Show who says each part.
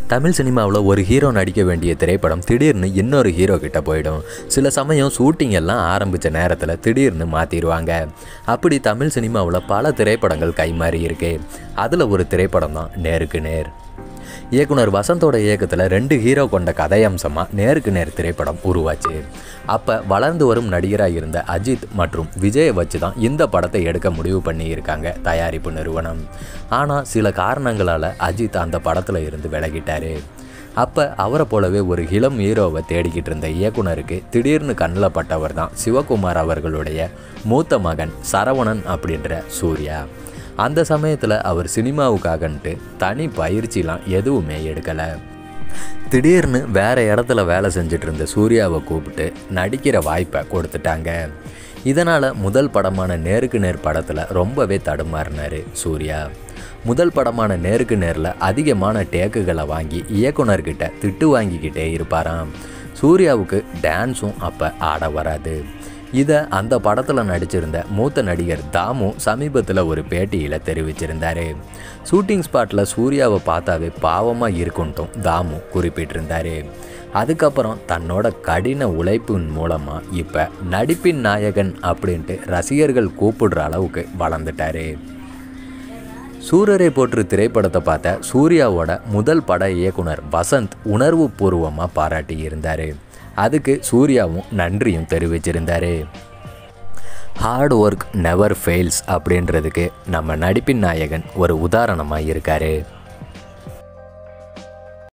Speaker 1: தமிழ் சினிமாவில் ஒரு ஹீரோ நடிக்க வேண்டிய திரைப்படம் திடீர்னு இன்னொரு ஹீரோ கிட்ட போயிடும் சில சமயம் ஷூட்டிங் எல்லாம் ஆரம்பித்த நேரத்தில் திடீர்னு மாற்றிடுவாங்க அப்படி தமிழ் சினிமாவில் பல திரைப்படங்கள் கைமாறி இருக்கு அதில் ஒரு திரைப்படம் தான் நேருக்கு நேர் இயக்குனர் வசந்தோட இயக்கத்தில் ரெண்டு ஹீரோ கொண்ட கதையம்சமாக நேருக்கு நேர் திரைப்படம் உருவாச்சு அப்போ வளர்ந்து வரும் நடிகராக இருந்த அஜித் மற்றும் விஜயை வச்சு தான் இந்த படத்தை எடுக்க முடிவு பண்ணியிருக்காங்க தயாரிப்பு நிறுவனம் ஆனால் சில காரணங்களால் அஜித் அந்த படத்தில் இருந்து விலகிட்டாரு அப்போ அவரை போலவே ஒரு இளம் ஹீரோவை தேடிக்கிட்டு இருந்த இயக்குனருக்கு திடீர்னு கண்ணில் பட்டவர் தான் சிவகுமார் அவர்களுடைய மூத்த மகன் சரவணன் அப்படின்ற சூர்யா அந்த சமயத்தில் அவர் சினிமாவுக்காகன்ட்டு தனி பயிற்சிலாம் எதுவுமே எடுக்கலை திடீர்னு வேற இடத்துல வேலை செஞ்சுட்டு இருந்த சூர்யாவை கூப்பிட்டு நடிக்கிற வாய்ப்பை கொடுத்துட்டாங்க இதனால் முதல் படமான நேருக்கு நேர் படத்தில் ரொம்பவே தடுமாறினார் சூர்யா முதல் படமான நேருக்கு நேரில் அதிகமான டேக்குகளை வாங்கி இயக்குனர்கிட்ட திட்டு வாங்கிக்கிட்டே இருப்பாராம் சூர்யாவுக்கு டான்ஸும் அப்போ ஆட வராது இதை அந்த படத்தில் நடிச்சிருந்த மூத்த நடிகர் தாமு சமீபத்தில் ஒரு பேட்டியில் தெரிவிச்சிருந்தாரு ஷூட்டிங் ஸ்பாட்டில் சூர்யாவை பார்த்தாவே பாவமாக இருக்குன்ட்டும் தாமு குறிப்பிட்டிருந்தாரு அதுக்கப்புறம் தன்னோட கடின உழைப்பின் மூலமாக இப்போ நடிப்பின் நாயகன் அப்படின்ட்டு ரசிகர்கள் கூப்பிடுற அளவுக்கு வளர்ந்துட்டாரு சூரரை போற்று திரைப்படத்தை பார்த்த சூர்யாவோட முதல் பட இயக்குனர் வசந்த் உணர்வு பூர்வமாக பாராட்டி இருந்தார் அதுக்கு சூர்யாவும் நன்றியும் தெரிவிச்சிருந்தாரு ஹார்ட் ஒர்க் நெவர் ஃபெயில்ஸ் அப்படின்றதுக்கு நம்ம நடிப்பின் நாயகன் ஒரு உதாரணமாக இருக்காரு